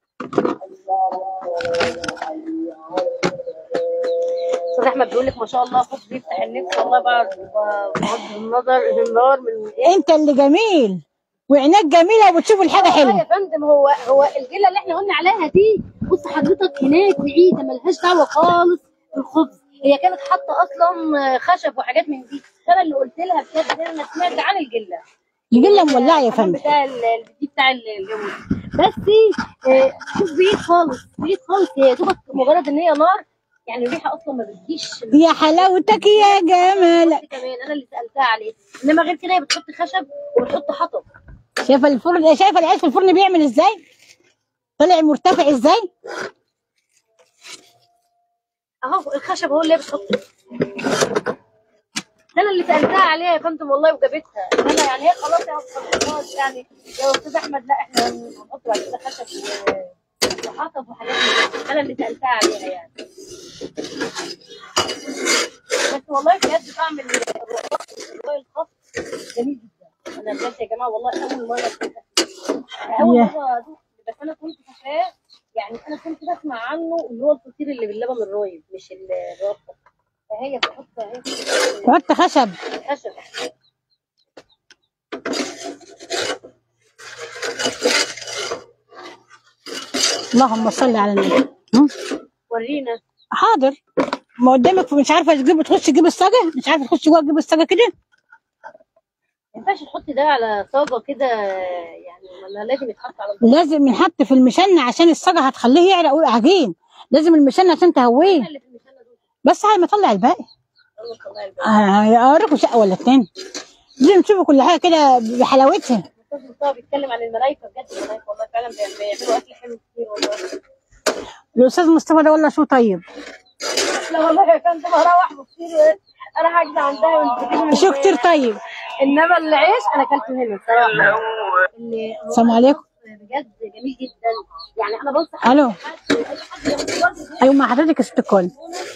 B: استاذ احمد بيقول لك ما شاء الله خد بيفتح النفس والله بعد بغض النظر النار من ايه
A: انت اللي جميل وعينك جميلة وبتشوف الحاجة
B: آه
A: حلوة
B: يا فندم هو هو الجله اللي احنا قلنا عليها دي بص حضرتك هناك بعيده ملهاش دعوه خالص بالخبز هي كانت حاطه اصلا خشب وحاجات من دي انا اللي قلت لها بجد انا سمعت عن الجله
A: الجلة مولعة يا
B: الحمام
A: فندم
B: بتاع ال- دي بتاع ال- الجاموس بس آه، شوف بعيد خالص بعيد خالص هي يا دوبك مجرد ان هي نار يعني الريحه اصلا ما بتجيش
A: يا حلاوتك يا جمالك
B: كمان انا اللي سالتها عليه انما غير كده هي بتحط خشب وبتحط حطب
A: شايفه الفرن شايفه العيش في الفرن بيعمل ازاي طلع مرتفع ازاي
B: اهو الخشب هو اللي هي بتحطه انا اللي سالتها عليها يا فندم والله وجابتها انا يعني هي خلاص يا أستاذ خلاص يعني يا استاذ احمد لا احنا هنحط بعد كده خشب و- وحطب وحاجات من دي. انا اللي سالتها عليها يعني بس والله بجد طعم ال- الرقاق الرقاق الخاص جميل جدا انا بجد يا جماعه والله اول مره أدوقها. اول
A: ياه.
B: مره أدوق بس انا كنت فاكراه يعني انا كنت بسمع عنه اللي هو الفطير اللي باللبن الرايب مش الرقاق فهي بتحط هي
A: تحط خشب
B: خشب
A: اللهم صل على النبي هم؟
B: ورينا
A: حاضر ما قدامك مش عارفه تجيب تخش تجيب الصاجه مش عارفه تخش جوه تجيب الصاجه كده
B: ما ينفعش تحطي ده على صاجه كده يعني ولا لازم يتحط على الصاجة؟
A: لازم ينحط في المشنة عشان الصاجه هتخليه يعرق ويبقى عجين لازم المشنة عشان تهويه
B: اللي في المشانة دول
A: بس على ما اطلع الباقي
B: يلا طلعي الباقي
A: آه، اوريكم شقه ولا اتنين لازم تشوفوا كل حاجه كده بحلاوتها
B: الاستاذ مصطفى بيتكلم عن الملايكه بجد الملايكه والله فعلا بيعملوا اكل حلو كتير والله
A: الاستاذ مصطفى ده والله شو طيب
B: لا والله يا فندم هروح بكتير انا هجزع عندها والفطير
A: شو كتير طيب
B: انما العيش انا اكلته هنا الصراحه اللي هو
A: السلام عليكم
B: بجد جميل جدا يعني انا بنصح
A: الو
B: اي حد ياخد برضه
A: ايوه مع حضرتك يا ست الكل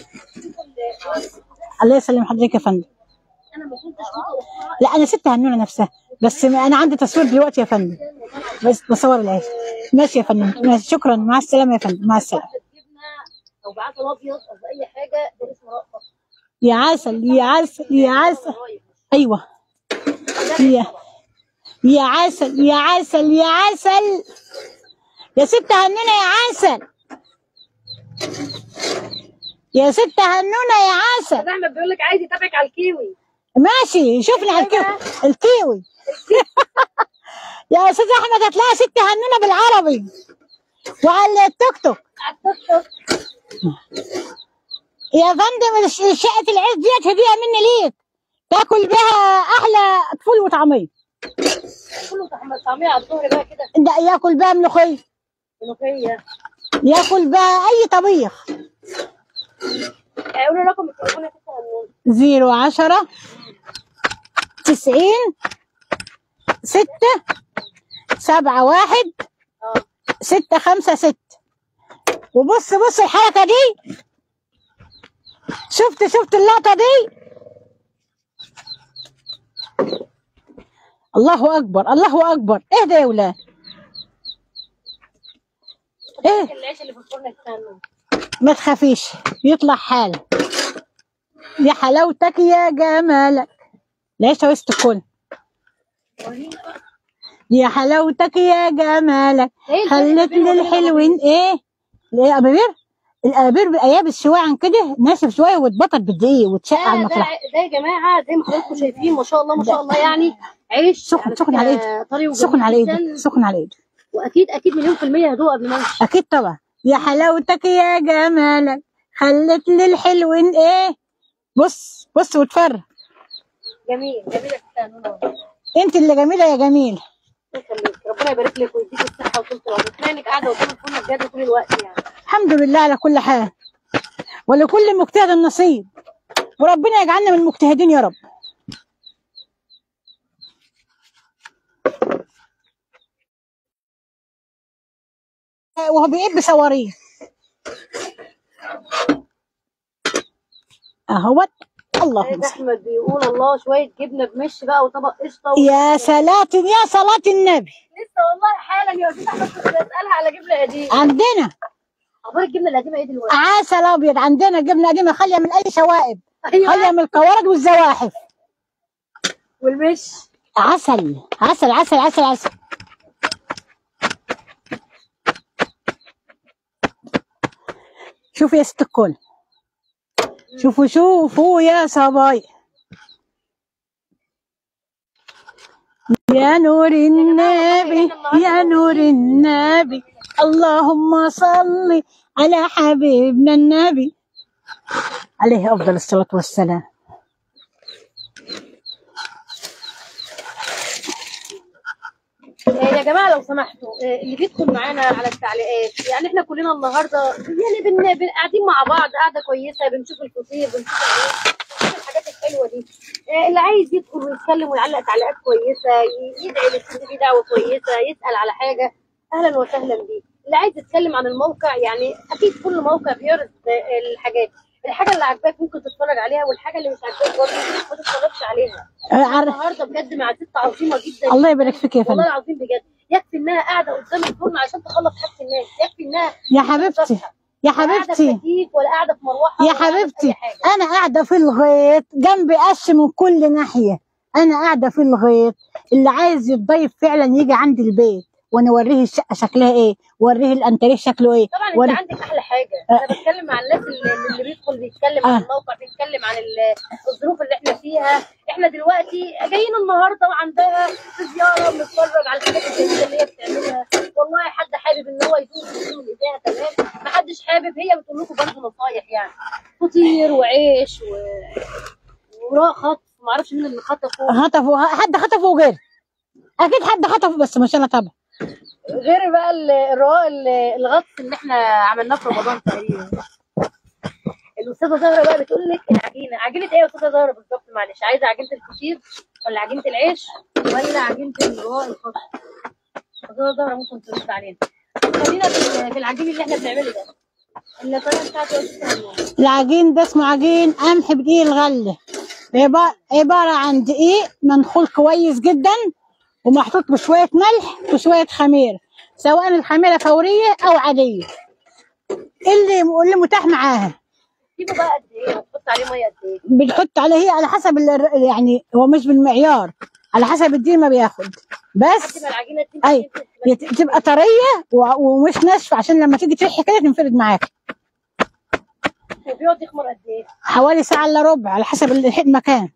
A: الله يسلم حضرتك يا فندم
B: انا ما كنتش متوقعه
A: لا انا ست هنونه نفسها بس ما انا عندي تصوير دلوقتي يا فندم بس بصور العيش ماشي يا فندم ماشي شكرا مع السلامه يا فندم مع السلامه
B: جبنه او بعسل ابيض او باي حاجه ده اسمه رقص
A: يا عسل يا عسل يا عسل ايوه يا يا عسل يا عسل يا عسل يا ست هنونة يا عسل يا ست هنونة يا عسل
B: احمد بيقول لك عايز يتابعك على الكيوي
A: ماشي شوفنا على الكيوي الكيوي يا استاذ احمد هتلاقي ست هنونة بالعربي وعلى التوك توك
B: على التوك توك
A: يا فندم الش- شقة العز ديت هدية مني ليك تاكل بها احلى فول وطعمية
B: كله طعم- طعميه على الظهر بقى كده
A: ده ياكل بها ملوخية
B: ملوخيه
A: ياكل بها اي طبيخ
B: قولوا رقم التليفون يا ست هنون
A: زيرو عشرة تسعين ستة سبعة واحد
B: اه
A: ستة خمسة ستة وبص بص الحركة دي شفت شفت اللقطة دي الله أكبر الله أكبر اهدى يا ولاد ايه
B: العيش اللي في الفرن يا ست هنون
A: ما تخافيش يطلع حال يا حلاوتك يا جمالك العيش وسط الكل يا حلاوتك يا جمالك
B: ايه
A: خلت لي الحلوين ايه ليه يا ابير الابير بايابس شويه عن كده ناشف شويه واتبطط بالدقيق وتشق على
B: ده, ده,
A: المطرح
B: ده يا جماعه زي ما حضراتكم شايفين ما شاء الله ما شاء الله يعني عيش
A: سخن سخن على
B: فكرة
A: ايدك
B: طري وجميل
A: سخن على
B: جداً.
A: ايدك سخن على ايدك
B: واكيد اكيد مليون في الميه هدوء قبل ما امشي
A: اكيد طبعا يا حلاوتك يا جمالك خلت لي الحلوين ايه بص بص واتفرج
B: جميل جميل يا ست هنون والله.
A: انت اللي جميله يا جميل
B: الله يخليك ربنا يبارك لك ويديك الصحه وطول العمر كفايه انك قاعده قدام الفرن بجد طول الوقت يعني
A: الحمد لله على كل حال ولكل مجتهد نصيب وربنا يجعلنا من المجتهدين يا رب وهو بيقب صواريخ اهوت اللهم
B: سيد
A: صل
B: احمد بيقول الله شويه جبنه بمش بقى وطبق قشطه و...
A: يا صلاة يا صلاة النبي
B: لسه والله حالا يا استاذ احمد كنت بسالها على جبنه قديمه
A: عندنا
B: اخبار الجبنه القديمه ايه دلوقتي؟
A: عسل ابيض عندنا جبنه قديمه خاليه من اي شوائب
B: ايوه
A: خاليه من القوارض والزواحف
B: والمش
A: عسل عسل عسل عسل عسل شوفوا يا ست الكل شوفوا شوفوا يا صبايا يا نور النبي يا نور النبي اللهم صل على حبيبنا النبي عليه افضل الصلاه والسلام
B: آه، يا جماعه لو سمحتوا آه، اللي بيدخل معانا على التعليقات يعني احنا كلنا النهارده يعني بن... بن... قاعدين مع بعض قاعده كويسه بنشوف الفطير بنشوف العيش، بنشوف الحاجات الحلوه دي آه، اللي عايز يدخل ويتكلم ويعلق تعليقات كويسه ي- يدعي للست دي دعوه كويسه يسال على حاجه اهلا وسهلا بيه اللي عايز يتكلم عن الموقع يعني اكيد كل موقع بيعرض آه، الحاجات الحاجه اللي عاجباك ممكن تتفرج عليها والحاجه اللي مش عاجباك برضه ما تتفرجش عليها
A: آه، عر-
B: النهارده بجد مع ست عظيمه جدا
A: الله يبارك فيك يا
B: والله
A: فندم
B: العظيم بجد يكفي انها قاعده قدام الفرن عشان تخلص حاجه الناس يكفي انها
A: يا حبيبتي يا
B: لا قاعده في
A: حبيبتي
B: تكييف ولا قاعده في مروحه
A: يا
B: ولا قاعدة في
A: حبيبتي
B: أي حاجة.
A: انا قاعده في الغيط جنبي قش من كل ناحيه انا قاعده في الغيط اللي عايز يتضيف فعلا يجي عندي البيت وانا اوريه الشقه شكلها ايه وريه الانتريه شكله ايه
B: طبعا انت
A: وريه
B: عندك احلى حاجه انا بتكلم عن الناس اللي, اللي بيدخل بيتكلم عن
A: آه.
B: الموقع بيتكلم عن ال- الظروف اللي احنا فيها احنا دلوقتي جايين النهارده وعندها في زياره بنتفرج على الحاجات الجميله اللي هي بتعملها والله حد حابب ان هو يدوق فيهم ايديها تمام ما حدش حابب هي بتقول لكم برضه نصايح يعني فطير وعيش و... وراء خطف ما اعرفش مين اللي خطفه
A: خطفوا حد خطفه وغير اكيد حد خطفه بس ما شاء الله طبعا
B: غير بقى ال- الرواق ال- الغطس اللي احنا عملناه في رمضان تقريبا الاستاذه زهره بقى بتقول لك العجينه عجينه ايه يا استاذه زهره بالظبط معلش عايزه عجينه الفطير ولا عجينه العيش ولا عجينه الرواق الخضر استاذه زهره ممكن ترد علينا خلينا في في العجين اللي احنا بنعمله ده الطريقه بتاعته يا استاذه هنوان.
A: العجين ده اسمه عجين قمح بدقيق الغله عبا- عباره عن دقيق منخول كويس جدا ومحطوط بشويه ملح وشويه خميره سواء الخميره فوريه او عاديه اللي اللي متاح معاها
B: سيبه بقى قد ايه وتحط عليه ميه قد ايه
A: بنحط عليه على حسب ال- يعني هو مش بالمعيار على حسب الدقيق ما بياخد بس
B: تبقى العجينه دي
A: أي. يت- تبقى طريه و- ومش ناشفه عشان لما تيجي ترحي كده تنفرد معاك
B: بيقعد يخمر قد ايه؟
A: حوالي ساعه الا ربع على حسب ال- المكان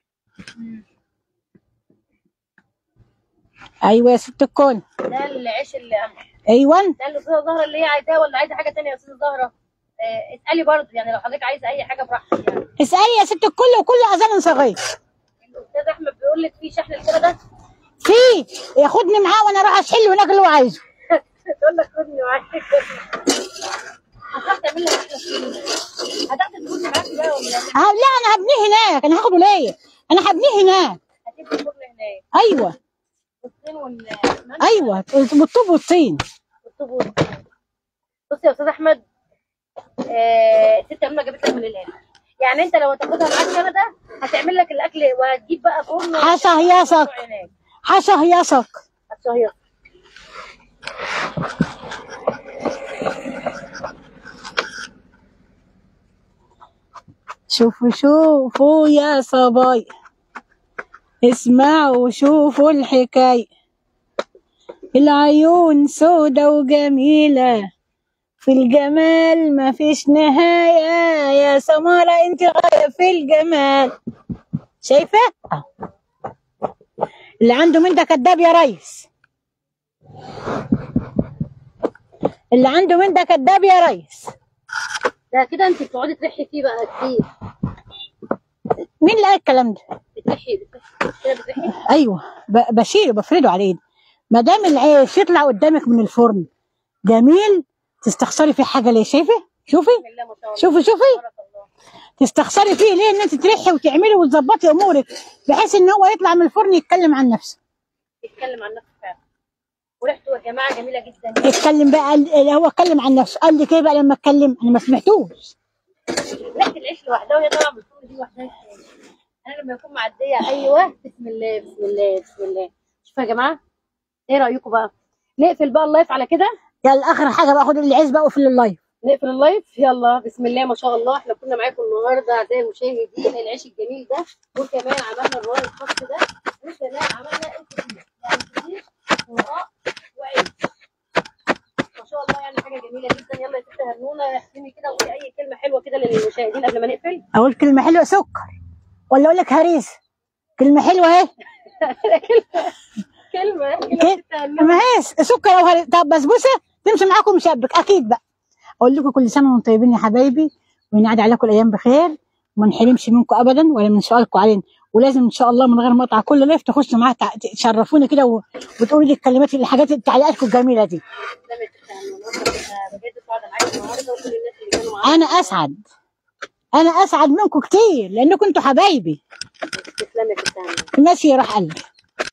A: ايوه يا ست الكل
B: ده العيش اللي
A: ايوه
B: ده اللي استاذه زهره اللي هي عايزاه ولا عايزه حاجه ثانيه يا استاذه زهره؟ آه اسالي برضه يعني لو حضرتك عايزه اي حاجه براحتك يعني
A: اسالي يا ست الكل وكل اذان صغير
B: الاستاذ احمد بيقول لك في شحن الكلى ده
A: في ياخدني معاه وانا اروح اشحل هناك اللي هو عايزه
B: تقول لك خدني معاك هتروح تعمل لك احلى فلوس هتاخد الفلوس معاكي بقى ولا
A: آه لا انا هبنيه هناك انا هاخده ليا انا هبنيه هناك
B: هتبقى الفرن هناك
A: ايوه
B: والطين وال
A: ايوه بالطوب والطين
B: والطوب والطين بصي يا استاذ احمد آه، الست امنه جابت لك من الاخر يعني انت لو هتاخدها معاك كندا هتعمل لك الاكل وهتجيب بقى فرن
A: هشهيصك
B: هناك
A: هشهيصك
B: هتشهيص
A: شوفوا شوفوا يا صباي اسمعوا شوفوا الحكاية العيون سودة وجميلة في الجمال ما فيش نهاية يا سمارة انت غاية في الجمال شايفة آه. اللي عنده من ده كداب يا ريس اللي عنده من ده كداب يا ريس
B: ده كده انت بتقعدي ترحي فيه بقى كتير
A: مين اللي قال الكلام ده
B: بترحي بترحي كده بترحي
A: ايوه ب- بشيله بفرده على ايدي ما دام العيش يطلع قدامك من الفرن جميل تستخسري فيه حاجه ليه شايفه شوفي
B: بسم الله ما شاء الله
A: شوفي شوفي
B: بارك الله
A: تستخسري فيه ليه ان انت ترحي وتعملي وتظبطي امورك بحيث ان هو يطلع من الفرن يتكلم عن نفسه
B: بيتكلم عن نفسه فعلا وريحته يا جماعه جميله جدا
A: اتكلم بقى قال- هو اتكلم عن نفسه قال لك ايه بقى لما اتكلم انا ما سمعتوش
B: ريحه العيش لوحدها وهي طالعه من الفرن دي لوحدها انا لما يكون معديه ايوه بسم الله بسم الله بسم الله شوفوا يا جماعه ايه رايكم بقى نقفل بقى اللايف على كده
A: يلا اخر حاجه بقى خد العيش بقى وقفل اللايف
B: نقفل اللايف يلا بسم الله ما شاء الله احنا كنا معاكم النهارده اعزائي المشاهدين العيش الجميل ده وكمان عملنا الرواية الخاص ده وكمان عملنا الكتير يعني كتير ورقاق وعيش ما شاء الله يعني حاجه جميله جدا يلا يا ست هنونه احسمي كده وقولي اي كلمه حلوه كده للمشاهدين قبل ما نقفل
A: اقول كلمه حلوه سكر ولا اقول لك هريسه كلمه حلوه اهي
B: كلمه كلمه
A: كده.
B: ست هنونه
A: ما هي سكر او هري... طب بسبوسه تمشي معاكم مشبك اكيد بقى اقول لكم كل سنه وانتم طيبين يا حبايبي وينعاد عليكم الايام بخير وما نحرمش منكم ابدا ولا من سؤالكم علينا ولازم ان شاء الله من غير مقطع كل لايف تخشوا معايا تع- تشرفوني كده و... وتقولوا لي الكلمات الحاجات تعليقاتكم الجميله دي
B: تسلمي يا ست هنونه أنا بجد سعيده معاكم النهارده وكل الناس اللي كانوا معانا
A: انا اسعد انا اسعد منكم كتير لانكم انتوا حبايبي
B: تسلمي يا ست هنونه
A: ماشي يا روح قلبي